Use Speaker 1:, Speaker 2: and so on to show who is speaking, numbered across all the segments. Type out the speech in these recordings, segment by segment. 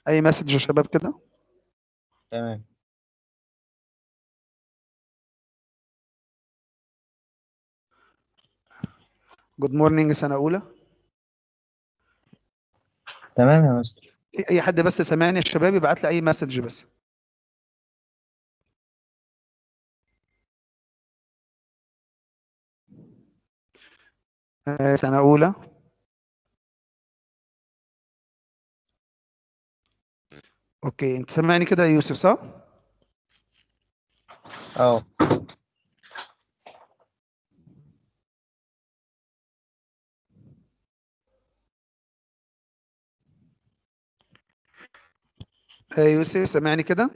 Speaker 1: اي مسج يا شباب كده
Speaker 2: تمام
Speaker 1: جود مورنينج سنه اولى
Speaker 2: تمام يا مستر
Speaker 1: في اي حد بس سامعني يا شباب يبعت لي اي مسج بس آه، سنه اولى اوكي انت سامعني كده يا يوسف صح
Speaker 2: اه
Speaker 1: آه، يوسف سامعني كده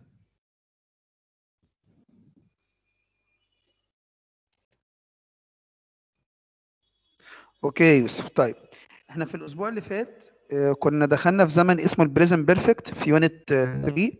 Speaker 1: اوكي يا يوسف طيب احنا في الاسبوع اللي فات آه، كنا دخلنا في زمن اسمه البريزن بيرفكت في يونت 3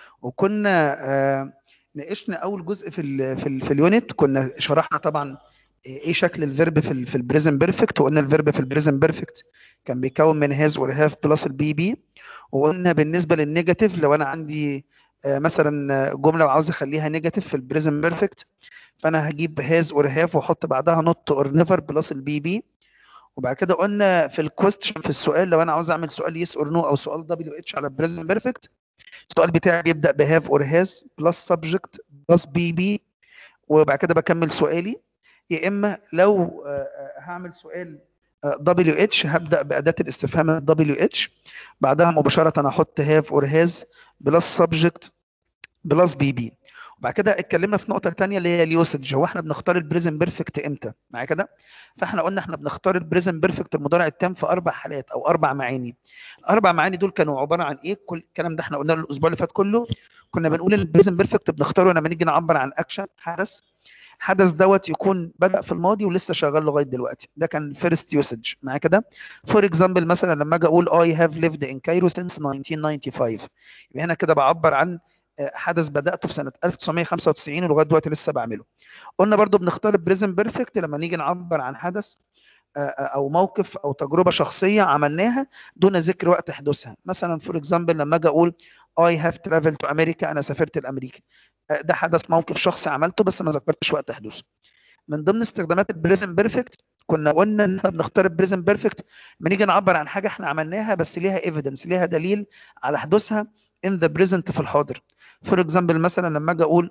Speaker 1: وكنا آه، ناقشنا اول جزء في ال في ال في اليونت كنا شرحنا طبعا ايه شكل الفيرب في ال في البريزن بيرفكت وقلنا الفيرب في البريزن بيرفكت كان بيكون من هاز اور هاف بلس البي بي وقلنا بالنسبه للنيجاتيف لو انا عندي آه، مثلا جمله وعاوز اخليها نيجاتيف في البريزن بيرفكت فانا هجيب هاز اور هاف واحط بعدها نوت اور نيفر بلس البي بي وبعد كده قلنا في الكويستشن في السؤال لو انا عاوز اعمل سؤال يس اور نو او سؤال دبليو اتش على بريزن بيرفكت السؤال بتاعي بيبدا بهاف اور هاز بلس سبجكت بلس بي بي وبعد كده بكمل سؤالي يا اما لو آه، آه، هعمل سؤال دبليو اتش هبدا باداه الاستفهام دبليو اتش بعدها مباشره احط هاف اور هاز بلس سبجكت بلس بي بي وبعد كده اتكلمنا في نقطه ثانيه اللي هي اليوسج هو احنا بنختار البريزن بيرفكت امتى معايا كده فاحنا قلنا احنا بنختار البريزن بيرفكت المضارع التام في اربع حالات او اربع معاني الاربع معاني دول كانوا عباره عن ايه كل الكلام ده احنا قلناه الاسبوع اللي فات كله كنا بنقول ان البريزن بيرفكت بنختاره لما نيجي نعبر عن اكشن حدث حدث دوت يكون بدا في الماضي ولسه شغال لغايه دلوقتي ده كان فيرست يوسج معايا كده فور اكزامبل مثلا لما اجي اقول اي هاف ليفد ان كايرو سينس 1995 يبقى هنا كده بعبر عن آه، حدث بداته في سنه 1995 ولغايه دلوقتي لسه بعمله قلنا برضو بنختار البريزن بيرفكت لما نيجي نعبر عن حدث آه، آه، او موقف او تجربه شخصيه عملناها دون ذكر وقت حدوثها مثلا فور اكزامبل لما اجي اقول اي هاف ترافل تو امريكا انا سافرت لامريكا آه، ده حدث موقف شخصي عملته بس ما ذكرتش وقت حدوثه من ضمن استخدامات البريزن بيرفكت كنا قلنا ان احنا بنختار البريزن بيرفكت لما نيجي نعبر عن حاجه احنا عملناها بس ليها ايفيدنس ليها دليل على حدوثها in the present في الحاضر فور اكزامبل مثلا لما اجي اقول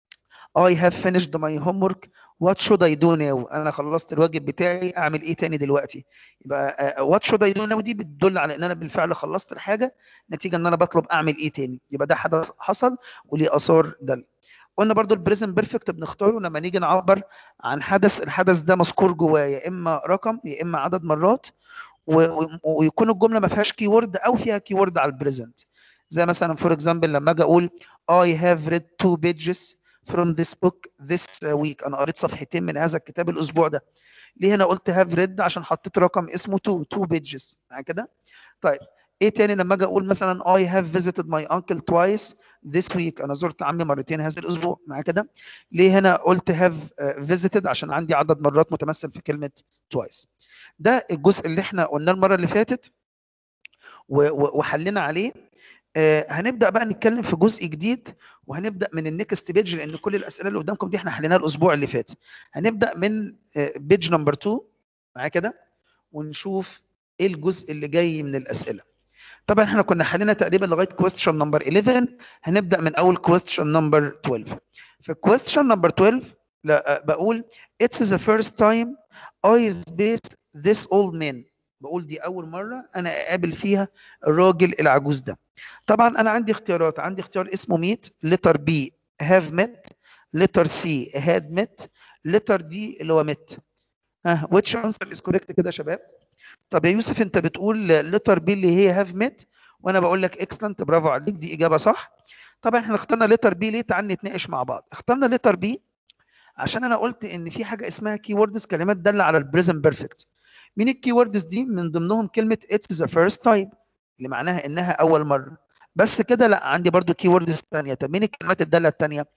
Speaker 1: I have finished my homework what should I do now انا خلصت الواجب بتاعي اعمل ايه تاني دلوقتي يبقى آه، what should I do now دي بتدل على ان انا بالفعل خلصت الحاجه نتيجه ان انا بطلب اعمل ايه تاني يبقى ده حدث حصل وليه اثار دل قلنا برضو البريزن بيرفكت بنختاره لما نيجي نعبر عن حدث الحدث ده مذكور جواه يا اما رقم يا اما عدد مرات و- و- ويكون الجمله ما فيهاش كي وورد او فيها كي وورد على البريزنت زي مثلا فور اكزامبل لما اجي اقول I have read two pages from this book this week انا قريت صفحتين من هذا الكتاب الاسبوع ده ليه هنا قلت have read عشان حطيت رقم اسمه two two pages معايا كده طيب ايه تاني لما اجي اقول مثلا I have visited my uncle twice this week انا زرت عمي مرتين هذا الاسبوع معايا كده ليه هنا قلت have uh, visited عشان عندي عدد مرات متمثل في كلمه twice ده الجزء اللي احنا قلناه المره اللي فاتت و- و- وحلينا عليه آه، هنبدا بقى نتكلم في جزء جديد وهنبدا من النكست بيج لان كل الاسئله اللي قدامكم دي احنا حليناها الاسبوع اللي فات هنبدا من بيج نمبر 2 معايا كده ونشوف ايه الجزء اللي جاي من الاسئله طبعا احنا كنا حلينا تقريبا لغايه كويستشن نمبر 11 هنبدا من اول كويستشن نمبر 12 في كويستشن نمبر 12 لا آه، بقول it's the first time I space this old man بقول دي اول مره انا اقابل فيها الراجل العجوز ده طبعا انا عندي اختيارات عندي اختيار اسمه ميت لتر بي هاف ميت لتر سي هاد ميت لتر دي اللي هو ميت ها which answer is correct كده يا شباب طب يا يوسف انت بتقول لتر بي اللي هي هاف ميت وانا بقول لك اكسلنت برافو عليك دي اجابه صح طبعا احنا اخترنا لتر بي ليه تعال نتناقش مع بعض اخترنا لتر بي عشان انا قلت ان في حاجه اسمها كي ووردز كلمات داله على البريزن بيرفكت مين الكي ووردز دي من ضمنهم كلمه اتس ذا فيرست تايم اللي معناها انها اول مره بس كده لا عندي برضو كي ووردز ثانيه طب مين الكلمات الداله الثانيه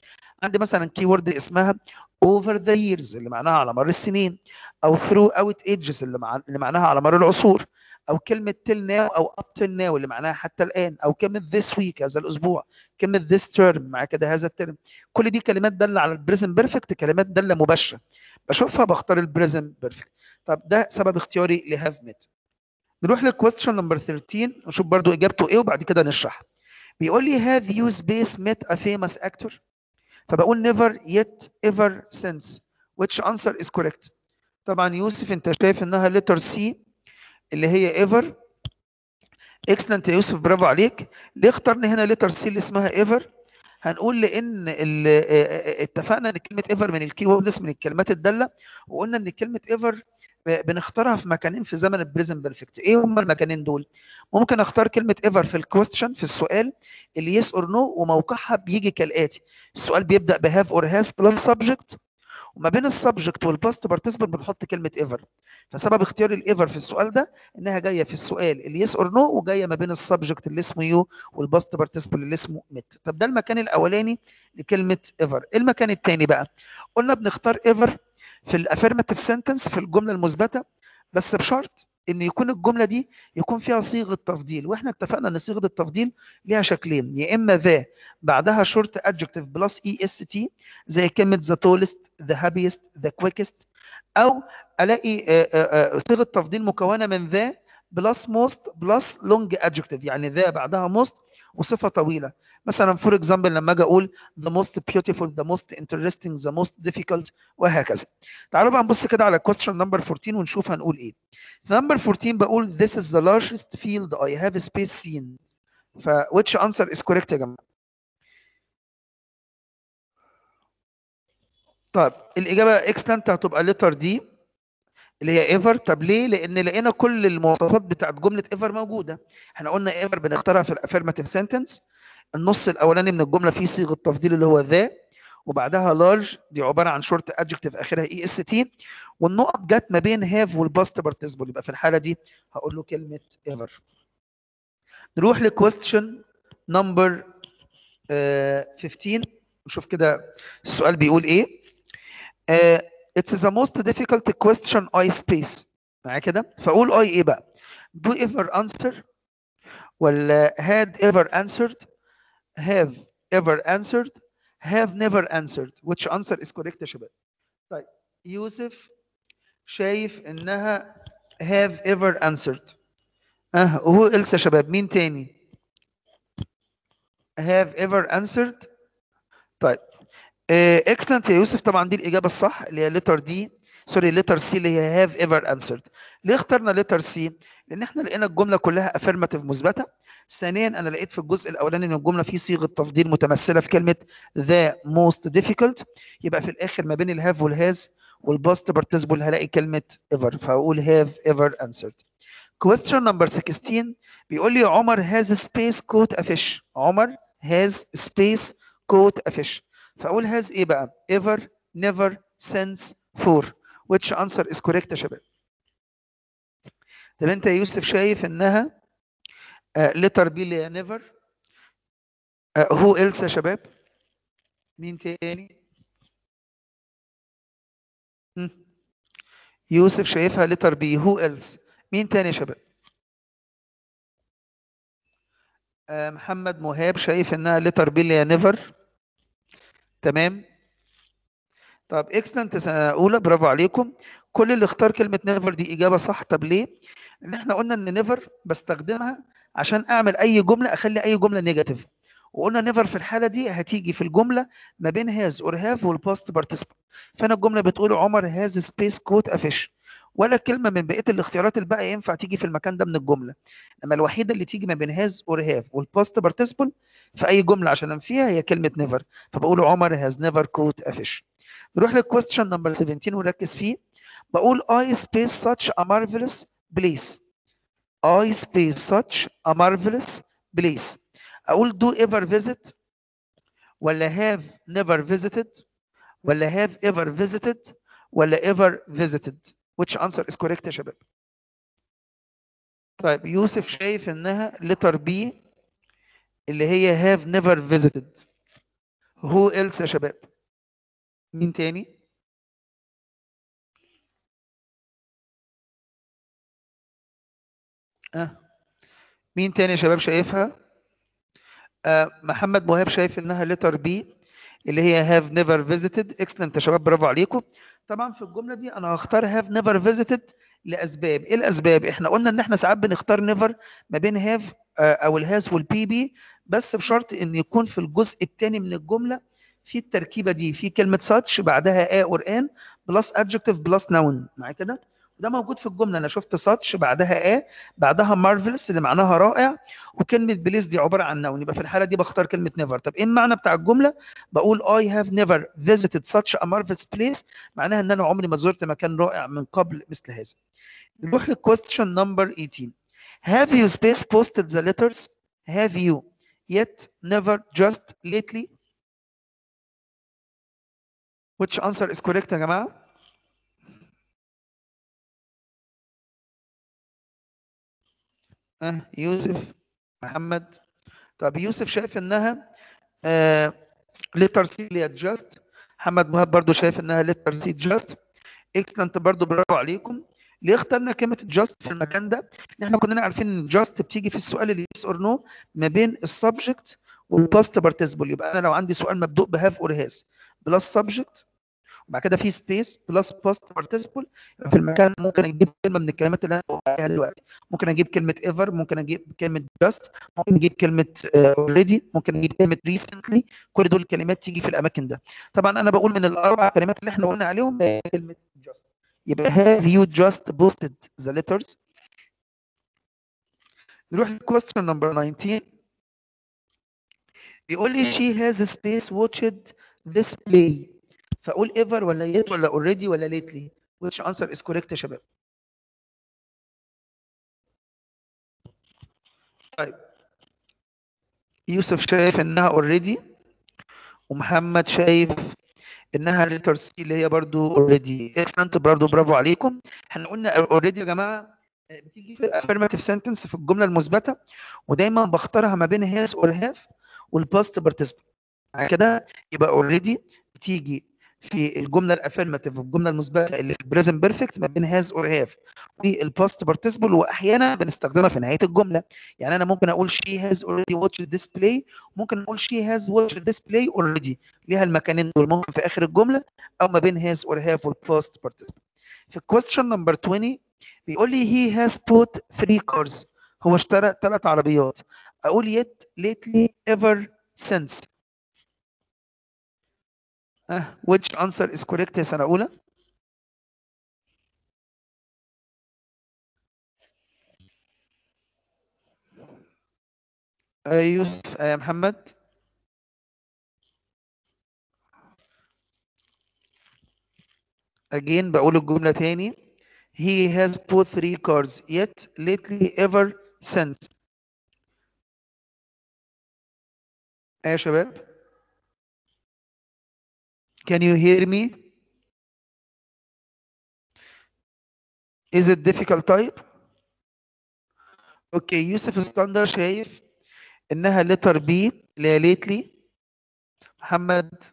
Speaker 1: عندي مثلا كي وورد اسمها over the years اللي معناها على مر السنين او throughout ages اللي, مع... اللي معناها على مر العصور او كلمه till now او up till now اللي معناها حتى الان او كلمه this week هذا الاسبوع كلمه this term مع كده هذا الترم كل دي كلمات داله على البريزن بيرفكت كلمات داله مباشره بشوفها بختار البريزن بيرفكت طب ده سبب اختياري لهاف ميت نروح للكويستشن نمبر 13 ونشوف برضو اجابته ايه وبعد كده نشرح بيقول لي have you space met a famous actor فبقول never yet ever since which answer is correct طبعا يوسف انت شايف انها letter C اللي هي ever excellent يا يوسف برافو عليك ليه اخترنا هنا letter C اللي اسمها ever هنقول لان اتفقنا ان كلمه ايفر من الكي ووردز من الكلمات الداله وقلنا ان كلمه ايفر بنختارها في مكانين في زمن البريزن بيرفكت ايه هم المكانين دول ممكن اختار كلمه ايفر في الكويستشن في السؤال اللي يس اور نو وموقعها بيجي كالاتي السؤال بيبدا بهاف اور هاز بلس سبجكت وما بين السبجكت والباست بارتيسيبل بنحط كلمه ايفر فسبب اختياري الايفر في السؤال ده انها جايه في السؤال اللي يس اور نو وجايه ما بين السبجكت اللي اسمه يو والباست بارتيسيبل اللي اسمه ميت طب ده المكان الاولاني لكلمه ايفر المكان الثاني بقى قلنا بنختار ايفر في الافيرماتيف سنتنس في الجمله المثبته بس بشرط ان يكون الجمله دي يكون فيها صيغه تفضيل واحنا اتفقنا ان صيغه التفضيل ليها شكلين يا اما ذا بعدها شورت ادجكتيف بلس اي اس تي زي كلمه ذا تولست ذا هابيست ذا كويكست او الاقي صيغه تفضيل مكونه من ذا بلس موست بلس لونج ادجكتيف يعني ذا بعدها موست وصفه طويله مثلا فور اكزامبل لما اجي اقول the most beautiful the most interesting the most difficult وهكذا تعالوا بقى نبص كده على question number 14 ونشوف هنقول ايه في number 14 بقول this is the largest field I have space seen ف which answer is correct يا جماعه طيب الاجابه excellent هتبقى letter D اللي هي ايفر طب ليه؟ لان لقينا كل المواصفات بتاعت جمله ايفر موجوده احنا قلنا ايفر بنختارها في الافيرماتيف سنتنس النص الاولاني من الجمله فيه صيغه تفضيل اللي هو ذا وبعدها لارج دي عباره عن شورت ادجكتيف اخرها اي اس تي والنقط جت ما بين هاف والباست بارتيسيبل يبقى في الحاله دي هقول له كلمه ايفر نروح لكويستشن نمبر 15 نشوف كده السؤال بيقول ايه uh, It's the most difficult question I space معايا كده فاقول I ايه بقى do ever answer ولا had ever answered have ever answered have never answered which answer is correct يا شباب طيب يوسف شايف انها have ever answered اه وهو else يا شباب مين تاني have ever answered طيب اكسلنت يا يوسف طبعا دي الاجابه الصح اللي هي لتر دي سوري لتر سي اللي هي هاف ايفر انسرد ليه اخترنا لتر سي لان احنا لقينا الجمله كلها افيرماتيف مثبته ثانيا انا لقيت في الجزء الاولاني ان الجمله فيه صيغه تفضيل متمثله في كلمه ذا موست difficult يبقى في الاخر ما بين الهاف والهاز والباست بارتيسيبل هلاقي كلمه ايفر فاقول هاف ايفر انسرد question number 16 بيقول لي عمر هاز سبيس كوت افيش عمر هاز سبيس كوت افيش فاقول هاز ايه بقى ever never since for which answer is correct يا شباب طب انت يا يوسف شايف انها letter B اللي هي never uh, who else يا شباب مين تاني م. يوسف شايفها letter B who else مين تاني يا شباب uh, محمد مهاب شايف انها letter B اللي هي never تمام طب اكسلنت سنه اولى برافو عليكم كل اللي اختار كلمه نيفر دي اجابه صح طب ليه ان احنا قلنا ان نيفر بستخدمها عشان اعمل اي جمله اخلي اي جمله نيجاتيف وقلنا نيفر في الحاله دي هتيجي في الجمله ما بين هاز اور هاف والباست بارتيسيبل فانا الجمله بتقول عمر هاز سبيس كوت افيش ولا كلمه من بقيه الاختيارات الباقيه ينفع تيجي في المكان ده من الجمله اما الوحيده اللي تيجي ما بين هاز اور هاف والباست بارتيسيبل في اي جمله عشان انفيها هي كلمه نيفر فبقول عمر هاز نيفر كوت افيش نروح للكويستشن نمبر 17 ونركز فيه بقول I space such a marvelous place I space such a marvelous place اقول do ever visit ولا have never visited ولا have ever visited ولا ever visited which answer is correct يا شباب طيب يوسف شايف انها letter B اللي هي have never visited who else يا شباب مين تاني اه مين تاني يا شباب شايفها آه محمد مهاب شايف انها لتر بي اللي هي have never visited excellent يا شباب برافو عليكم طبعا في الجمله دي انا هختار have never visited لاسباب ايه الاسباب احنا قلنا ان احنا ساعات بنختار never ما بين have آه او الهاز والبي بي بس بشرط ان يكون في الجزء الثاني من الجمله في التركيبه دي في كلمه such بعدها a or an بلس adjective بلس noun معايا كده وده موجود في الجمله انا شفت such بعدها a بعدها marvelous اللي معناها رائع وكلمه بليس دي عباره عن noun يبقى في الحاله دي بختار كلمه never طب ايه المعنى بتاع الجمله بقول I have never visited such a marvelous place معناها ان انا عمري ما زرت مكان رائع من قبل مثل هذا نروح للكويستشن نمبر 18 Have you space posted the letters? Have you yet, never, just, lately? Which answer is correct يا جماعة؟ أه يوسف محمد طب يوسف شايف انها آه لتر سي اللي هي just محمد مهاب برضو شايف انها لتر سي just اكسلنت برضو برافو عليكم ليه اخترنا كلمه جاست في المكان ده؟ ان احنا كلنا عارفين ان جاست بتيجي في السؤال اللي يس اور نو ما بين السبجكت والباست بارتيسيبل يبقى انا لو عندي سؤال مبدوء بهاف اور هاز بلس سبجكت وبعد كده في سبيس بلس باست بارتيسيبل في المكان ممكن اجيب كلمه من الكلمات اللي انا بقول عليها دلوقتي ممكن اجيب كلمه ايفر ممكن اجيب كلمه جاست ممكن اجيب كلمه اوريدي ممكن اجيب كلمه ريسنتلي كل دول الكلمات تيجي في الاماكن ده طبعا انا بقول من الاربع كلمات اللي احنا قلنا عليهم كلمه جاست يبقى have you just posted the letters نروح للكويستشن نمبر 19 بيقول لي she has a space watched this play فاقول ever ولا yet ولا already ولا lately which answer is correct يا شباب طيب يوسف شايف انها already ومحمد شايف انها لتر سي اللي هي برضو اوريدي اكسلنت برضو برافو عليكم احنا قلنا اوريدي يا جماعه بتيجي في الافيرماتيف سنتنس في الجمله المثبته ودايما بختارها ما بين هاز اور هاف والباست بارتيسيبل كده يبقى اوريدي بتيجي في الجمله الافيرماتيف والجمله المثبته اللي في البريزنت بيرفكت ما بين هاز اور هاف والباست بارتيسيبل واحيانا بنستخدمها في نهايه الجمله يعني انا ممكن اقول she has already watched this play ممكن اقول she has watched this play already ليها المكانين دول ممكن في اخر الجمله او ما بين has or have والباست بارتيسيبل في question نمبر 20 بيقول لي he has bought three cars هو اشترى ثلاث عربيات اقول yet lately ever since uh, which answer is correct يا سنه اولى آه يوسف آه محمد again بقول الجملة تاني he has bought three cars yet lately ever since ايه يا شباب can you hear me is it difficult type اوكي يوسف اسكندر شايف انها letter B اللي هي lately محمد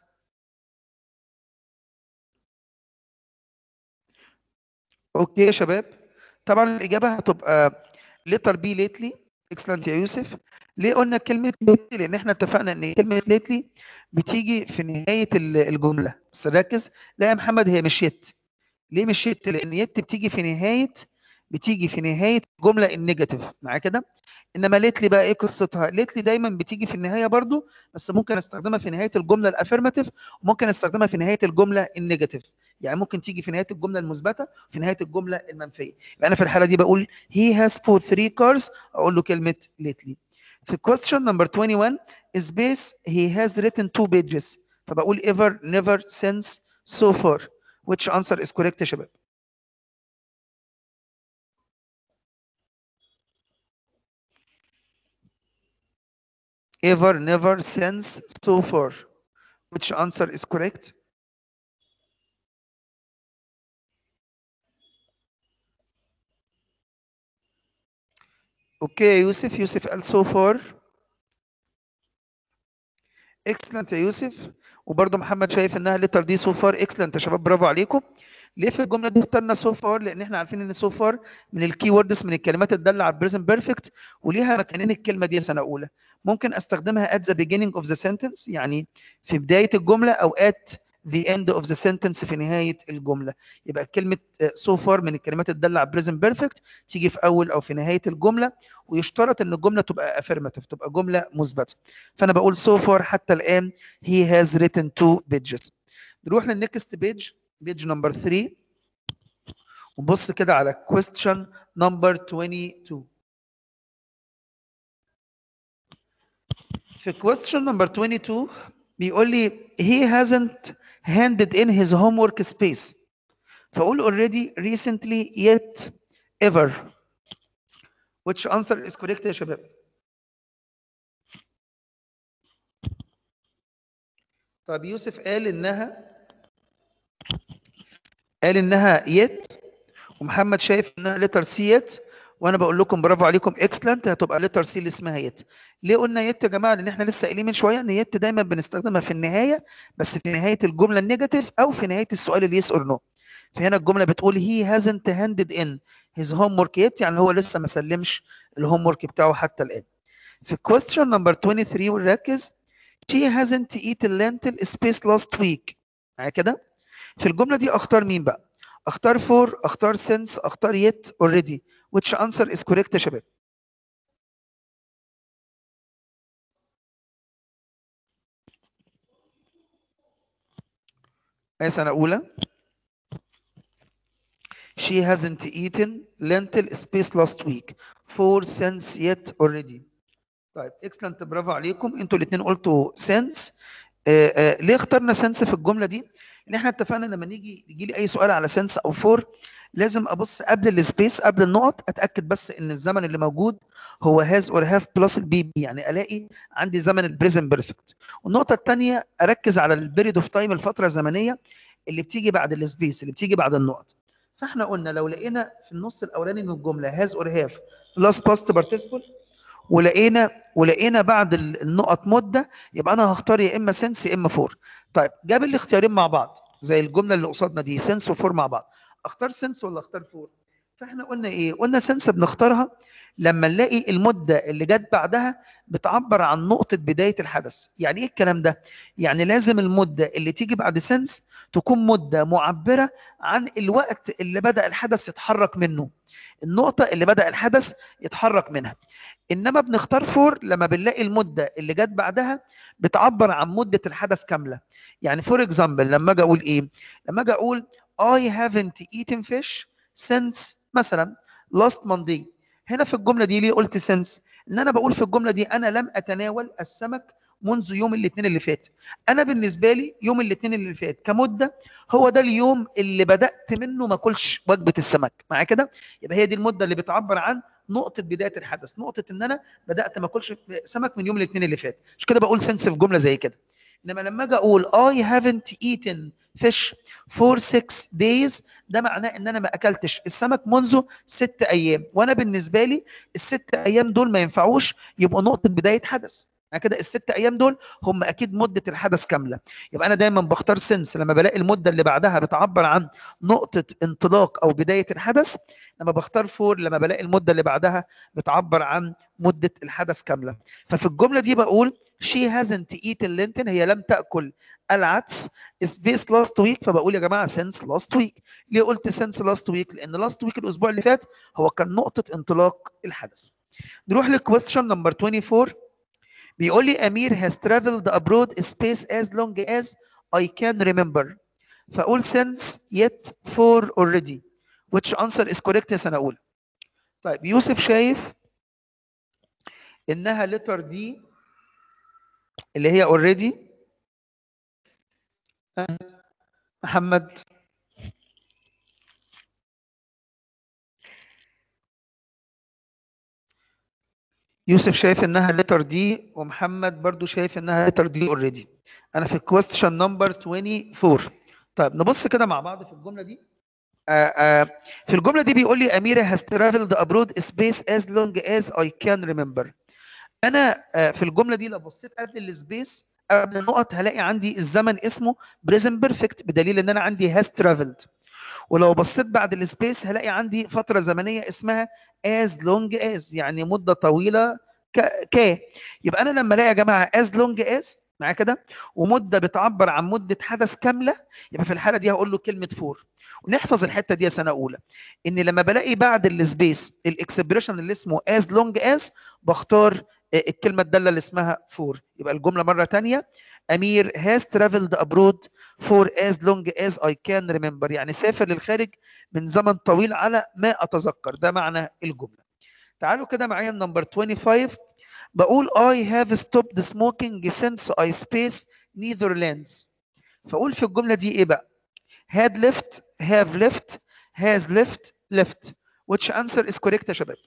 Speaker 1: اوكي يا شباب طبعا الاجابه هتبقى letter B lately اكسلنت يا يوسف ليه قلنا كلمه lately لان احنا اتفقنا ان كلمه lately بتيجي في نهايه الجمله بس ركز لا يا محمد هي مش يت ليه مش يت لان يت بتيجي في نهايه بتيجي في نهايه الجمله النيجاتيف معايا كده انما ليتلي بقى ايه قصتها ليتلي دايما بتيجي في النهايه برضو بس ممكن استخدمها في نهايه الجمله الافيرماتيف وممكن استخدمها في نهايه الجمله النيجاتيف يعني ممكن تيجي في نهايه الجمله المثبته وفي نهايه الجمله المنفيه يبقى انا في الحاله دي بقول he has bought three cars اقول له كلمه lately في question number 21 space he has written two pages فبقول ever never since so far which answer is correct يا شباب ever, never, since, so far. Which answer is correct? Okay, يوسف يوسف قال so far. اكسلنت يا يوسف وبرضه محمد شايف انها لتر دي سو فار اكسلنت يا شباب برافو عليكم ليه في الجمله دي اخترنا سو فار لان احنا عارفين ان سو فار من الكي ووردز من الكلمات الداله على البريزنت بيرفكت وليها مكانين الكلمه دي سنه اولى ممكن استخدمها at the beginning of the sentence يعني في بدايه الجمله او at the end of the sentence في نهايه الجمله يبقى كلمه so far من الكلمات الداله على present perfect تيجي في اول او في نهايه الجمله ويشترط ان الجمله تبقى affirmative تبقى جمله مثبته فانا بقول so far حتى الان he has written two pages نروح للنكست بيج بيج نمبر 3 ونبص كده على question number 22 في question number 22 بيقول لي he hasn't handed in his homework space فأقول already recently yet ever which answer is correct يا شباب طب يوسف قال انها قال انها yet ومحمد شايف انها letter C yet وانا بقول لكم برافو عليكم اكسلنت هتبقى لتر سي اللي اسمها يت ليه قلنا يت يا جماعه لان احنا لسه قايلين من شويه ان يت دايما بنستخدمها في النهايه بس في نهايه الجمله النيجاتيف او في نهايه السؤال اللي يس اور نو فهنا الجمله بتقول هي هازنت هاندد ان هيز هوم ورك يت يعني هو لسه ما سلمش الهوم ورك بتاعه حتى الان في question نمبر 23 ونركز she hasn't eaten lentil space last week معايا كده في الجمله دي اختار مين بقى اختار فور اختار since اختار yet already which answer is correct يا شباب ايه سنه اولى she hasn't eaten lentil space last week for since yet already طيب اكسلنت برافو عليكم انتوا الاثنين قلتوا سنس آه آه ليه اخترنا سنس في الجمله دي ان احنا اتفقنا لما نيجي يجي لي اي سؤال على سنس او فور لازم ابص قبل السبيس قبل النقط اتاكد بس ان الزمن اللي موجود هو هاز اور هاف بلس البي بي يعني الاقي عندي زمن البريزن بيرفكت والنقطه الثانيه اركز على البيريد اوف تايم الفتره الزمنيه اللي بتيجي بعد السبيس اللي بتيجي بعد النقط فاحنا قلنا لو لقينا في النص الاولاني من الجمله هاز اور هاف بلس باست بارتيسيبل ولقينا ولقينا بعد النقط مده يبقى انا هختار يا اما سنس يا اما فور طيب جاب الاختيارين مع بعض زي الجمله اللي قصادنا دي سنس وفور مع بعض اختار سنس ولا اختار فور فاحنا قلنا ايه قلنا سنس بنختارها لما نلاقي المده اللي جت بعدها بتعبر عن نقطه بدايه الحدث يعني ايه الكلام ده يعني لازم المده اللي تيجي بعد سنس تكون مده معبره عن الوقت اللي بدا الحدث يتحرك منه النقطه اللي بدا الحدث يتحرك منها انما بنختار فور لما بنلاقي المده اللي جت بعدها بتعبر عن مده الحدث كامله يعني فور اكزامبل لما اجي اقول ايه لما اجي اقول I haven't eaten fish since مثلا last Monday هنا في الجمله دي ليه قلت since ان انا بقول في الجمله دي انا لم اتناول السمك منذ يوم الاثنين اللي فات انا بالنسبه لي يوم الاثنين اللي فات كمده هو ده اليوم اللي بدات منه ما اكلش وجبه السمك معايا كده يبقى هي دي المده اللي بتعبر عن نقطه بدايه الحدث نقطه ان انا بدات ما اكلش سمك من يوم الاثنين اللي فات مش كده بقول سنس في جمله زي كده انما لما اجي اقول I haven't eaten fish for six days ده معناه ان انا ما اكلتش السمك منذ ست ايام وانا بالنسبه لي الست ايام دول ما ينفعوش يبقوا نقطه بدايه حدث يعني كده الست ايام دول هم اكيد مده الحدث كامله يبقى انا دايما بختار سنس لما بلاقي المده اللي بعدها بتعبر عن نقطه انطلاق او بدايه الحدث لما بختار فور لما بلاقي المده اللي بعدها بتعبر عن مده الحدث كامله ففي الجمله دي بقول she hasn't eaten lentil هي لم تاكل العدس space last week فبقول يا جماعه since last week ليه قلت since last week لان last week الاسبوع اللي فات هو كان نقطه انطلاق الحدث نروح للكويستشن نمبر 24 بيقول لي امير has traveled abroad space as long as I can remember فاقول since yet for already which answer is correct يا سنه اولى طيب يوسف شايف انها letter دي اللي هي already محمد يوسف شايف انها لتر دي ومحمد برضو شايف انها لتر دي اوريدي انا في الكويستشن نمبر 24 طيب نبص كده مع بعض في الجمله دي آآ آآ في الجمله دي بيقول لي اميره has traveled abroad space as long as I can remember انا في الجمله دي لو بصيت قبل السبيس قبل النقط هلاقي عندي الزمن اسمه بريزن بيرفكت بدليل ان انا عندي هاز ترافلد ولو بصيت بعد السبيس هلاقي عندي فتره زمنيه اسمها as long as يعني مده طويله ك ك يبقى انا لما الاقي يا جماعه as long as معايا كده ومده بتعبر عن مده حدث كامله يبقى في الحاله دي هقول له كلمه فور ونحفظ الحته دي يا سنه اولى ان لما بلاقي بعد السبيس الاكسبريشن اللي اسمه as long as بختار الكلمه الداله اللي اسمها فور يبقى الجمله مره ثانيه امير has traveled abroad for as long as I can remember يعني سافر للخارج من زمن طويل على ما اتذكر ده معنى الجمله تعالوا كده معايا النمبر 25 بقول I have stopped smoking since I space Netherlands فاقول في الجمله دي ايه بقى had left have left has left left which answer is correct يا شباب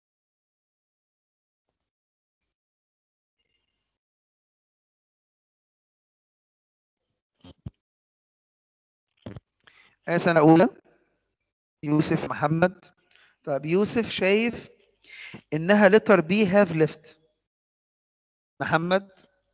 Speaker 1: آه سنة أولى يوسف محمد طب يوسف شايف إنها letter B have left محمد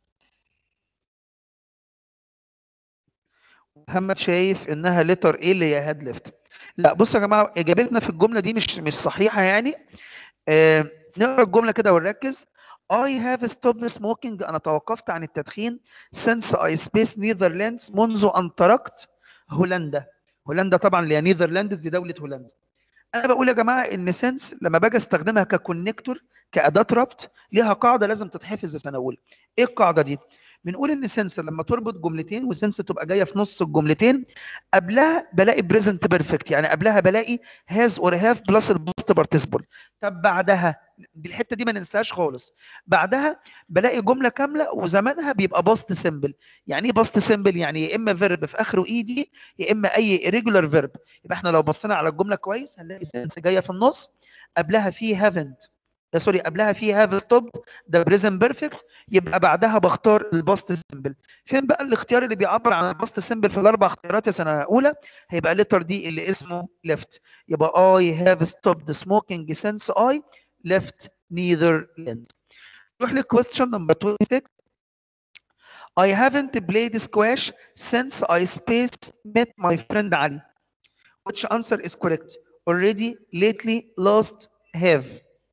Speaker 1: محمد شايف إنها letter A اللي هي had left لا بصوا يا جماعة إجابتنا في الجملة دي مش مش صحيحة يعني آه نقرا الجملة كده ونركز I have stopped smoking أنا توقفت عن التدخين since I space Netherlands منذ أن تركت هولندا هولندا طبعا اللي هي نيذرلاندز دي دوله هولندا انا بقول يا جماعه ان سنس لما باجي استخدمها ككونكتور كاداه ربط ليها قاعده لازم تتحفظ سنه اولى ايه القاعده دي بنقول ان سنس لما تربط جملتين وسنس تبقى جايه في نص الجملتين قبلها بلاقي بريزنت بيرفكت يعني قبلها بلاقي هاز اور هاف بلس البوست بارتيسيبل طب بعدها دي الحته دي ما ننساهاش خالص بعدها بلاقي جمله كامله وزمانها بيبقى باست سيمبل يعني ايه باست سيمبل يعني يا اما فيرب في اخره اي دي يا اما اي irregular فيرب يبقى احنا لو بصينا على الجمله كويس هنلاقي سنس جايه في النص قبلها في هافنت سوري قبلها في هاف ستوبد ده بريزن بيرفكت يبقى بعدها بختار الباست سيمبل فين بقى الاختيار اللي بيعبر عن الباست سيمبل في الاربع اختيارات يا سنه اولى هيبقى لتر دي اللي اسمه ليفت يبقى اي هاف ستوبد سموكينج سينس اي left Netherlands. نروح للكويستشن نمبر 26 I haven't played squash since I space met my friend Ali. Which answer is correct? Already, lately, lost, have.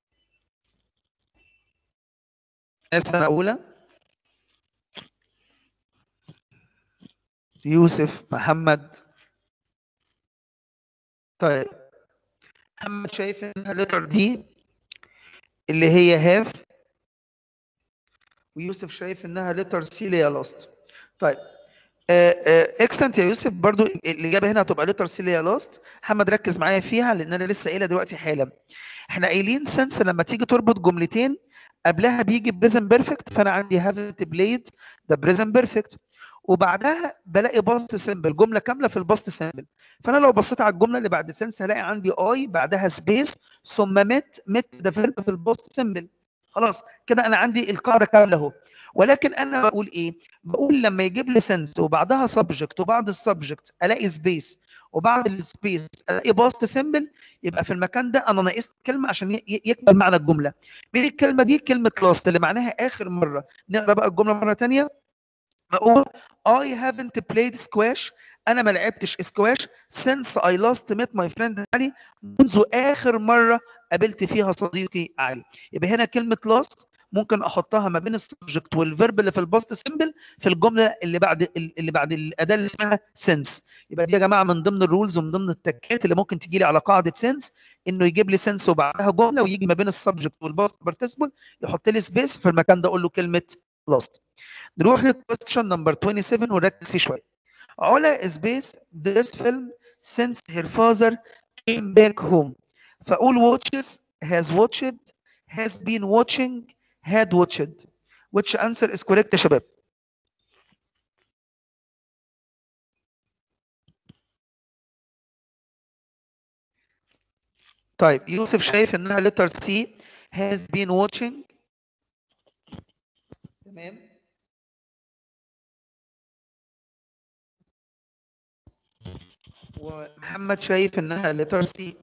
Speaker 1: السنة أولى يوسف محمد طيب محمد شايف انها لتر دي اللي هي هاف ويوسف شايف انها لتر سي اللي هي لاست طيب اكستنت يا يوسف برضو الاجابه هنا هتبقى لتر سي اللي هي لاست محمد ركز معايا فيها لان انا لسه قايلها دلوقتي حالا احنا قايلين سنس لما تيجي تربط جملتين قبلها بيجي بريزن بيرفكت فانا عندي هافنت بلايد ده بريزن بيرفكت وبعدها بلاقي باست سيمبل جمله كامله في الباست سيمبل فانا لو بصيت على الجمله اللي بعد سنس هلاقي عندي اي بعدها سبيس ثم مت مت ده فيرب في الباست سيمبل خلاص كده انا عندي القاعده كامله اهو ولكن انا بقول ايه بقول لما يجيب لي سنس وبعدها سبجكت وبعد السبجكت الاقي سبيس وبعد السبيس الاقي باست سيمبل يبقى في المكان ده انا ناقصت كلمه عشان يكمل معنى الجمله مين الكلمه دي كلمه لاست اللي معناها اخر مره نقرا بقى الجمله مره ثانيه بقول I haven't played squash أنا ما لعبتش سكواش since I last met my friend علي منذ آخر مرة قابلت فيها صديقي علي يبقى هنا كلمة last ممكن أحطها ما بين السبجكت والفيرب اللي في الباست سيمبل في الجملة اللي بعد اللي بعد الأداة اللي اسمها since يبقى دي يا جماعة من ضمن الرولز ومن ضمن التكات اللي ممكن تجي لي على قاعدة since إنه يجيب لي since وبعدها جملة ويجي ما بين السبجكت والباست بارتيسيبل يحط لي سبيس في المكان ده أقول له كلمة lost نروح للكويستشن نمبر 27 ونركز فيه شويه علا سبيس this film since her father came back home فاقول watches has watched has been watching had watched which answer is correct يا شباب طيب يوسف شايف انها letter C has been watching تمام ومحمد شايف انها لتر سي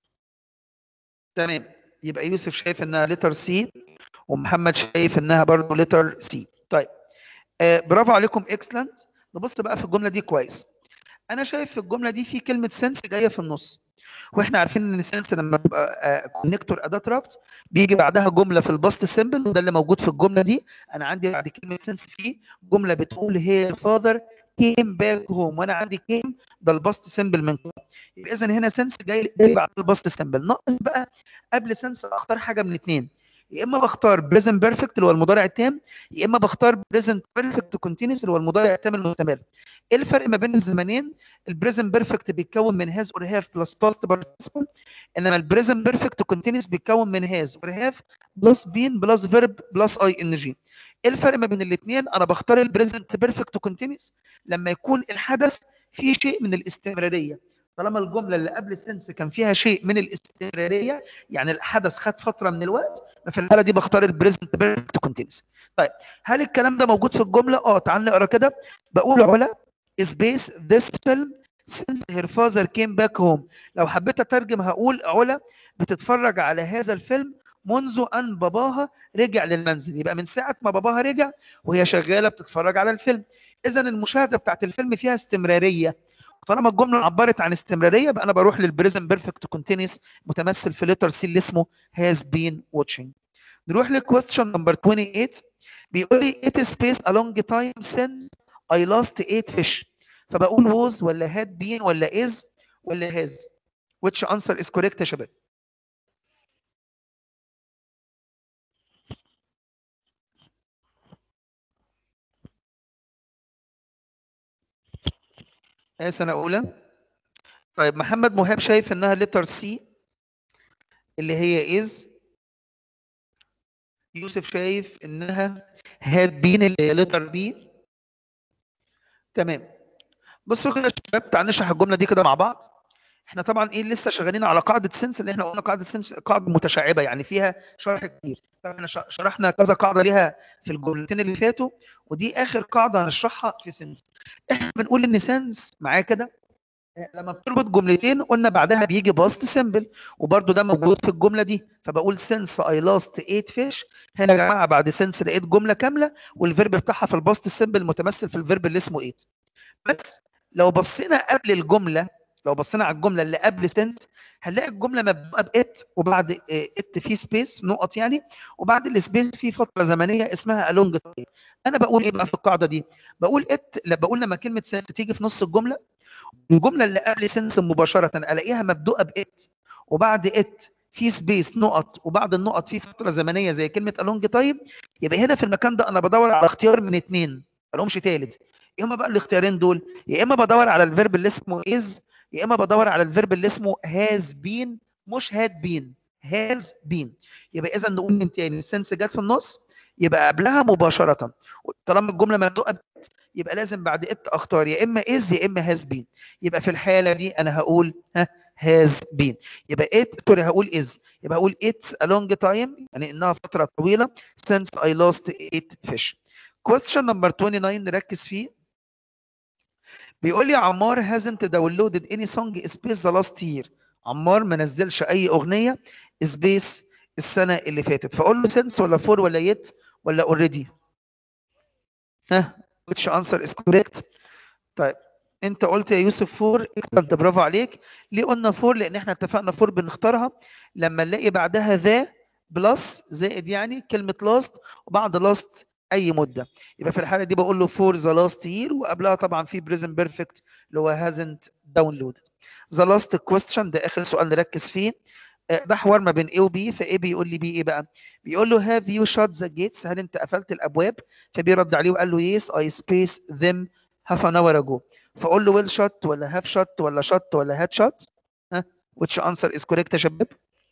Speaker 1: تمام يبقى يوسف شايف انها لتر سي ومحمد شايف انها برضه لتر سي طيب آه برافو عليكم اكسلنت نبص بقى في الجمله دي كويس انا شايف في الجمله دي في كلمه سنس جايه في النص واحنا عارفين ان سنس لما بيبقى كونكتور اداه ربط بيجي بعدها جمله في الباست سيمبل وده اللي موجود في الجمله دي انا عندي بعد كلمه سنس في جمله بتقول هي فاذر كيم باك هوم وانا عندي كيم ده الباست سيمبل من يبقى اذا هنا سنس جاي جاي بعد الباست سيمبل ناقص بقى قبل سنس اختار حاجه من الاثنين يا اما بختار بريزنت بيرفكت اللي هو المضارع التام يا اما بختار بريزنت بيرفكت كونتينوس اللي هو المضارع التام المستمر ايه الفرق ما بين الزمانين البريزنت بيرفكت بيتكون من هاز اور هاف بلس باست بارتيسيبل انما البريزنت بيرفكت كونتينوس بيتكون من هاز اور هاف بلس بين بلس فيرب بلس اي ان جي ايه الفرق ما بين الاثنين انا بختار البريزنت بيرفكت كونتينوس لما يكون الحدث فيه شيء من الاستمراريه طالما الجمله اللي قبل سنس كان فيها شيء من الاستمراريه يعني الحدث خد فتره من الوقت ففي الحاله دي بختار البريزنت بيرفكت كونتينوس طيب هل الكلام ده موجود في الجمله اه تعال نقرا كده بقول علا سبيس this film since her father came back home لو حبيت اترجم هقول علا بتتفرج على هذا الفيلم منذ ان باباها رجع للمنزل يبقى من ساعه ما باباها رجع وهي شغاله بتتفرج على الفيلم اذا المشاهده بتاعت الفيلم فيها استمراريه طالما الجمله عبرت عن استمراريه بقى انا بروح للبريزن بيرفكت كونتينيوس متمثل في لتر سي اللي اسمه هاز بين واتشنج نروح للكويستشن نمبر 28 بيقول لي it is spaced a long time since I lost eight fish فبقول was ولا had been ولا is ولا has which answer is correct يا شباب ايه سنة أولى طيب محمد مهاب شايف إنها لتر سي اللي هي is يوسف شايف إنها had been اللي هي لتر بي تمام بصوا كده يا شباب تعالوا نشرح الجملة دي كده مع بعض احنا طبعا ايه لسه شغالين على قاعدة سنس اللي احنا قلنا قاعدة سنس قاعدة متشعبة يعني فيها شرح كتير طبعا احنا شرحنا كذا قاعدة ليها في الجملتين اللي فاتوا ودي اخر قاعدة هنشرحها في سنس احنا بنقول ان سنس معايا كده لما بتربط جملتين قلنا بعدها بيجي باست سيمبل وبرده ده موجود في الجمله دي فبقول سنس اي لاست 8 فيش هنا يا جماعه بعد سنس لقيت جمله كامله والفيرب بتاعها في الباست سيمبل متمثل في الفيرب اللي اسمه 8 بس لو بصينا قبل الجمله لو بصينا على الجمله اللي قبل سنس هنلاقي الجمله مبدوءه بات وبعد ات في سبيس نقط يعني وبعد السبيس في فتره زمنيه اسمها الونج تايم انا بقول ايه بقى في القاعده دي بقول ات لا بقول لما كلمه سنس تيجي في نص الجمله الجمله اللي قبل سنس مباشره الاقيها مبدوءه بات وبعد ات في سبيس نقط وبعد النقط في فتره زمنيه زي كلمه الونج تايم يبقى هنا في المكان ده انا بدور على اختيار من اثنين ما لهمش ثالث ايه هما بقى الاختيارين دول يا اما بدور على الفيرب اللي اسمه از يا اما بدور على الفيرب اللي اسمه هاز بين مش هاد بين هاز بين يبقى اذا نقول من تاني السنس جت في النص يبقى قبلها مباشره طالما الجمله مبدوءه يبقى لازم بعد ات اختار يا اما از يا اما هاز بين يبقى في الحاله دي انا هقول ها هاز بين يبقى ات سوري هقول از يبقى هقول اتس a long time يعني انها فتره طويله since I lost eight fish question number 29 نركز فيه بيقول لي عمار hasn't downloaded any song space the last year عمار ما نزلش اي اغنيه سبيس السنه اللي فاتت فاقول له سنس ولا فور ولا يت ولا اوريدي ها which answer is correct طيب انت قلت يا يوسف فور اكسلنت برافو عليك ليه قلنا فور لان احنا اتفقنا فور بنختارها لما نلاقي بعدها ذا بلس زائد يعني كلمه لاست وبعد لاست اي مده يبقى في الحاله دي بقول له فور ذا لاست يير وقبلها طبعا في بريزن بيرفكت اللي هو هازنت داونلودد ذا لاست كويستشن ده اخر سؤال نركز فيه ده حوار ما بين A و B فA بيقول لي B ايه بقى؟ بيقول له have you shut the gates هل انت قفلت الابواب؟ فبيرد عليه وقال له yes I space them half an hour ago فاقول له will shut ولا have shut ولا shut ولا had shut؟ ها which answer is correct يا شباب؟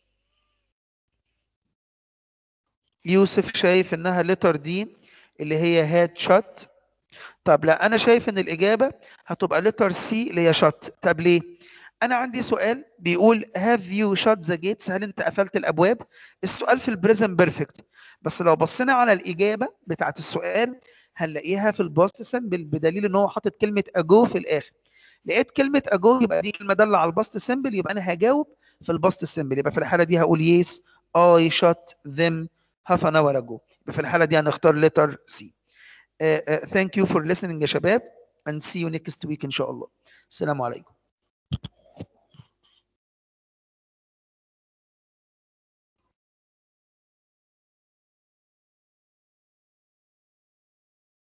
Speaker 1: يوسف شايف انها letter D اللي هي had shut طب لا انا شايف ان الاجابه هتبقى letter C اللي هي shut طب ليه؟ انا عندي سؤال بيقول have you shut the gates هل انت قفلت الابواب السؤال في البريزن بيرفكت بس لو بصينا على الاجابه بتاعت السؤال هنلاقيها في الباست سمبل بدليل ان هو حاطط كلمه اجو في الاخر لقيت كلمه اجو يبقى دي كلمه داله على الباست سمبل يبقى انا هجاوب في الباست سمبل يبقى في الحاله دي هقول يس I shut them half an hour ago يبقى في الحاله دي هنختار letter C ثانك يو فور listening يا شباب and see you next week ان شاء الله السلام عليكم